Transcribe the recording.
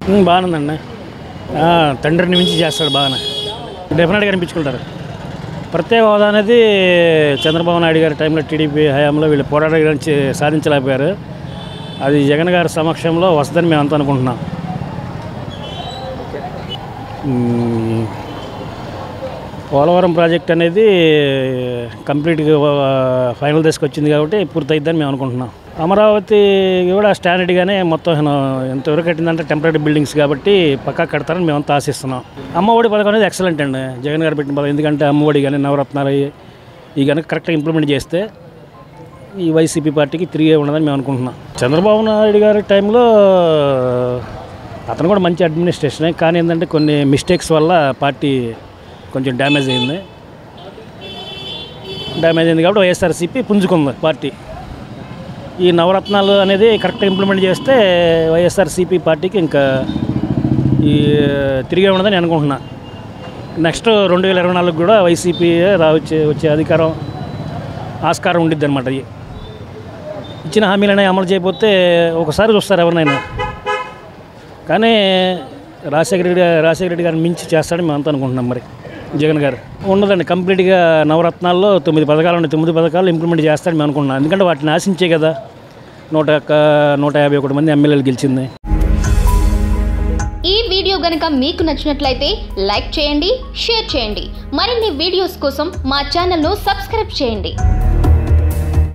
ఉమ్, బాగుందండి ఆ, తండ్రిని మించి చేస్తాడు బాగానే డెఫినెట్గా అనిపించుకుంటారు ప్రత్యేక హోదా అనేది చంద్రబాబు నాయుడు గారి టైంలో టీడీపీ హయాంలో వీళ్ళు పోరాట గురించి సాధించలేకపోయారు అది జగన్ గారి సమక్షంలో వస్తుందని మేము అంతా అనుకుంటున్నాం ఉమ్, పోలవరం ప్రాజెక్ట్ అనేది కంప్లీట్గా ఫైనల్ దశకు వచ్చింది కాబట్టి పూర్తయిద్దని మేము అనుకుంటున్నాం అమరావతి కూడా స్టాండర్డ్గానే మొత్తం ఎంతవరకు కట్టిందంటే టెంపరీ బిల్డింగ్స్ కాబట్టి పక్కా కడతారని మేమంతా ఆశిస్తున్నాం అమ్మఒడి పథకం అనేది ఎక్సలెంట్ అండి జగన్ గారు పెట్టిన పథకం ఎందుకంటే అమ్మఒడి కానీ నవరత్నాలు అయ్యి ఈ కనుక కరెక్ట్గా ఇంప్లిమెంట్ చేస్తే ఈ వైసీపీ పార్టీకి తిరిగే ఉండదని మేము అనుకుంటున్నాం చంద్రబాబు నాయుడు గారి టైంలో అతను కూడా మంచి అడ్మినిస్ట్రేషనే కానీ ఏంటంటే కొన్ని మిస్టేక్స్ వల్ల పార్టీ కొంచెం డ్యామేజ్ అయింది డ్యామేజ్ అయింది కాబట్టి వైఎస్ఆర్సీపీ పుంజుకుంది పార్టీ ఈ నవరత్నాలు అనేది కరెక్ట్గా ఇంప్లిమెంట్ చేస్తే వైఎస్ఆర్సీపీ పార్టీకి ఇంకా ఈ తిరిగే ఉండదని అనుకుంటున్నా నెక్స్ట్ రెండు వేల ఇరవై నాలుగు కూడా వైసీపీ రావచ్చే వచ్చే అధికారం ఆస్కారం ఉండిద్ది అనమాట ఇచ్చిన హామీలనే అమలు చేయకపోతే ఒకసారి చూస్తారు ఎవరినైనా కానీ రాజశేఖర రెడ్డి రాజశేఖర రెడ్డి గారిని మించి చేస్తాడని మేము అంతా అనుకుంటున్నాం మరి జగన్ గారు ఉండదండి కంప్లీట్గా నవరత్నాల్లో తొమ్మిది పథకాలు ఉన్నాయి తొమ్మిది పథకాలు ఇంప్లిమెంట్ చేస్తాడని మేము అనుకుంటున్నాం ఎందుకంటే వాటిని ఆశించే కదా నూట ఒక్క నూట యాభై ఒకటి మంది ఎమ్మెల్యేలు గెలిచింది ఈ వీడియో గనుక మీకు నచ్చినట్లయితే లైక్ చేయండి షేర్ చేయండి మరిన్ని వీడియోస్ కోసం మా ఛానల్ను సబ్స్క్రైబ్ చేయండి